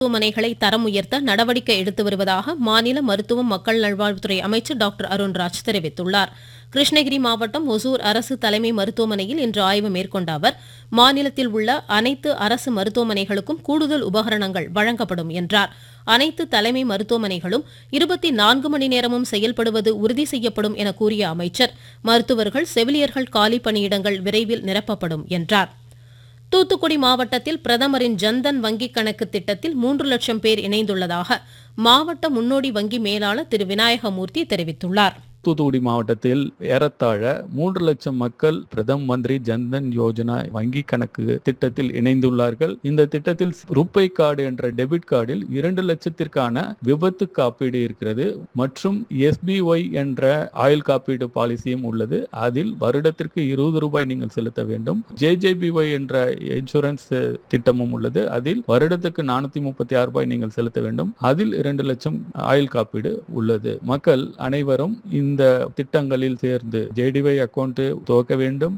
மருத்துவமனைகளை தரம் உயர்த்த நடவடிக்கை எடுத்து வருவதாக மாநில மருத்துவம் மக்கள் நல்வாழ்வுத்துறை அமைச்சர் டாக்டர் அருண்ராஜ் தெரிவித்துள்ளார் கிருஷ்ணகிரி மாவட்டம் ஒசூர் அரசு தலைமை மருத்துவமனையில் இன்று ஆய்வு மேற்கொண்ட அவர் மாநிலத்தில் உள்ள அனைத்து அரசு மருத்துவமனைகளுக்கும் கூடுதல் உபகரணங்கள் வழங்கப்படும் என்றார் அனைத்து தலைமை மருத்துவமனைகளும் இருபத்தி நான்கு மணி நேரமும் செயல்படுவது உறுதி செய்யப்படும் என கூறிய அமைச்சர் மருத்துவர்கள் செவிலியர்கள் காலி பணியிடங்கள் விரைவில் நிரப்பப்படும் என்றார் தூத்துக்குடி மாவட்டத்தில் பிரதமரின் ஜன்தன் வங்கிக் கணக்கு திட்டத்தில் மூன்று லட்சம் பேர் இணைந்துள்ளதாக மாவட்ட முன்னோடி வங்கி மேலாளர் திரு விநாயகமூர்த்தி தெரிவித்துள்ளார் தூத்துக்குடி மாவட்டத்தில் ஏறத்தாழ மூன்று லட்சம் மக்கள் பிரதம மந்திரி ஜன்தன் யோஜனா வங்கி கணக்கு திட்டத்தில் இணைந்துள்ளார்கள் இந்த திட்டத்தில் ருப்பை கார்டு என்ற டெபிட் கார்டில் இரண்டு லட்சத்திற்கான விபத்து காப்பீடு இருக்கிறது மற்றும் எஸ்பிஒய் என்ற ஆயுள் காப்பீடு பாலிசியும் உள்ளது அதில் வருடத்திற்கு இருபது ரூபாய் நீங்கள் செலுத்த வேண்டும் ஜேஜேபிஒய் என்ற இன்சூரன்ஸ் திட்டமும் உள்ளது அதில் வருடத்துக்கு நானூத்தி முப்பத்தி ஆறு ரூபாய் நீங்கள் செலுத்த வேண்டும் அதில் இரண்டு லட்சம் ஆயுள் காப்பீடு உள்ளது மக்கள் அனைவரும் இந்த திட்டங்களில் சேர்ந்து ஜேடிஒய் அக்கவுண்ட் துவக்க வேண்டும்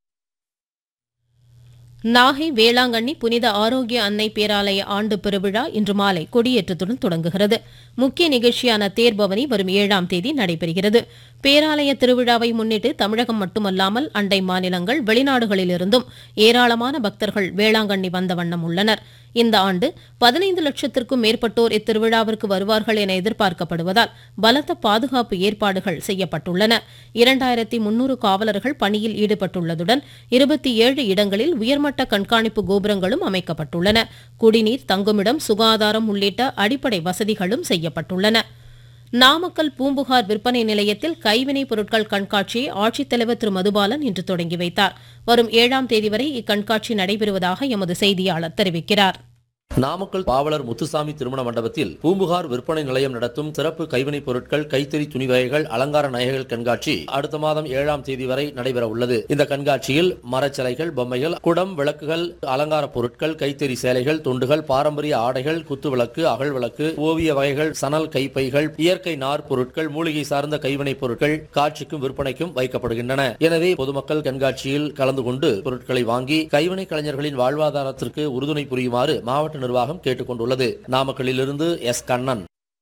நாகை வேளாங்கண்ணி புனித ஆரோக்கிய அன்னை பேராலய ஆண்டு பெருவிழா இன்று மாலை கொடியேற்றத்துடன் தொடங்குகிறது முக்கிய நிகழ்ச்சியான தேர்பவனி வரும் ஏழாம் தேதி நடைபெறுகிறது பேராலய திருவிழாவை முன்னிட்டு தமிழகம் மட்டுமல்லாமல் அண்டை மாநிலங்கள் வெளிநாடுகளிலிருந்தும் ஏராளமான பக்தர்கள் வேளாங்கண்ணி வந்த வண்ணம் உள்ளனர் இந்த ஆண்டு பதினைந்து லட்சத்திற்கும் மேற்பட்டோர் இத்திருவிழாவிற்கு வருவார்கள் என எதிர்பார்க்கப்படுவதால் பலத்த பாதுகாப்பு ஏற்பாடுகள் செய்யப்பட்டுள்ளன இரண்டாயிரத்தி முன்னூறு காவலர்கள் பணியில் ஈடுபட்டுள்ளதுடன் இருபத்தி ஏழு இடங்களில் உயர்மட்ட கண்காணிப்பு கோபுரங்களும் அமைக்கப்பட்டுள்ளன குடிநீர் தங்குமிடம் சுகாதாரம் உள்ளிட்ட அடிப்படை வசதிகளும் செய்யப்பட்டுள்ளன நாமக்கல் பூம்புகார் விற்பனை நிலையத்தில் கைவினைப் பொருட்கள் கண்காட்சியை ஆட்சித்தலைவர் திரு மதுபாலன் இன்று தொடங்கி வைத்தார் வரும் ஏழாம் தேதி வரை இக்கண்காட்சி நடைபெறுவதாக எமது செய்தியாளர் தெரிவிக்கிறார் நாமக்கல் பாவலர் முத்துசாமி திருமண மண்டபத்தில் பூம்புகார் விற்பனை நிலையம் நடத்தும் சிறப்பு கைவினைப் பொருட்கள் கைத்தறி துணி வகைகள் அலங்கார நகைகள் கண்காட்சி அடுத்த மாதம் ஏழாம் தேதி வரை நடைபெற உள்ளது இந்த கண்காட்சியில் மரச்சிலைகள் பொம்மைகள் குடம் விளக்குகள் அலங்கார பொருட்கள் கைத்தறி சேலைகள் துண்டுகள் பாரம்பரிய ஆடைகள் குத்துவிளக்கு அகல் விளக்கு ஓவிய வகைகள் சணல் கைப்பைகள் இயற்கை நார் பொருட்கள் மூலிகை சார்ந்த கைவினைப் பொருட்கள் காட்சிக்கும் விற்பனைக்கும் வைக்கப்படுகின்றன எனவே பொதுமக்கள் கண்காட்சியில் கலந்து கொண்டு பொருட்களை வாங்கி கைவினை கலைஞர்களின் வாழ்வாதாரத்திற்கு உறுதுணை புரியுமாறு மாவட்ட நிர்வாகம் கேட்டுக் கொண்டுள்ளது நாமக்கல்லிலிருந்து எஸ் கண்ணன்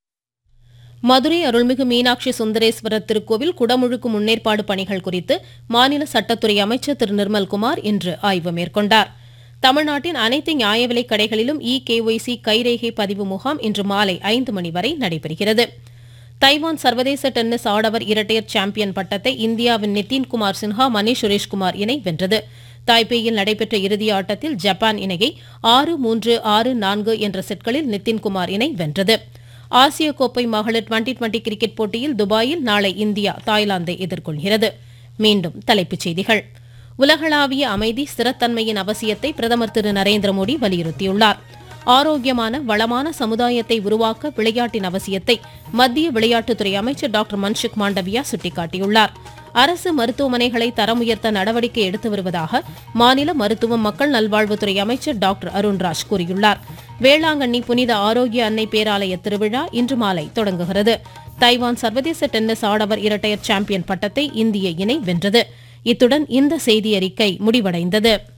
மதுரை அருள்மிகு மீனாட்சி சுந்தரேஸ்வரர் திருக்கோவில் குடமுழுக்கு முன்னேற்பாடு பணிகள் குறித்து மாநில சட்டத்துறை அமைச்சர் திரு நிர்மல்குமார் இன்று ஆய்வு மேற்கொண்டார் தமிழ்நாட்டின் அனைத்து நியாய விலைக் கடைகளிலும் இ கேஒய்சி கைரேகை பதிவு முகாம் இன்று மாலை ஐந்து மணி வரை நடைபெறுகிறது தைவான் சர்வதேச டென்னிஸ் ஆடவர் இரட்டையர் சாம்பியன் பட்டத்தை இந்தியாவின் நிதின்குமார் சின்ஹா மணீஷ் சுரேஷ்குமார் இணை வென்றது தாய்பேயில் நடைபெற்ற இறுதி ஆட்டத்தில் ஜப்பான் இணையை ஆறு மூன்று ஆறு நான்கு என்ற செட்களில் நிதின்குமார் இணை வென்றது ஆசிய கோப்பை மகளிர் டுவெண்டி டுவெண்டி கிரிக்கெட் போட்டியில் துபாயில் நாளை இந்தியா தாய்லாந்தை எதிர்கொள்கிறது மீண்டும் தலைப்புச் செய்திகள் உலகளாவிய அமைதி ஸ்திரத்தன்மையின் அவசியத்தை பிரதமர் திரு நரேந்திர மோடி வலியுறுத்தியுள்ளார் ஆரோக்கியமான வளமான சமுதாயத்தை உருவாக்க விளையாட்டின் அவசியத்தை மத்திய விளையாட்டுத்துறை அமைச்சர் டாக்டர் மன்சுக் மாண்டவியா சுட்டிக்காட்டியுள்ளார் அரசு மருத்துவமனைகளை தரம் உயர்த்த நடவடிக்கை எடுத்து வருவதாக மாநில மருத்துவம் மக்கள் நல்வாழ்வுத்துறை அமைச்சர் டாக்டர் அருண்ராஜ் கூறியுள்ளார் வேளாங்கண்ணி புனித ஆரோக்கிய அன்னை பேராலய திருவிழா இன்று மாலை தொடங்குகிறது தைவான் சர்வதேச டென்னிஸ் ஆடவர் இரட்டையர் சாம்பியன் பட்டத்தை இந்திய இணை வென்றது இத்துடன் இந்த செய்தியறிக்கை முடிவடைந்தது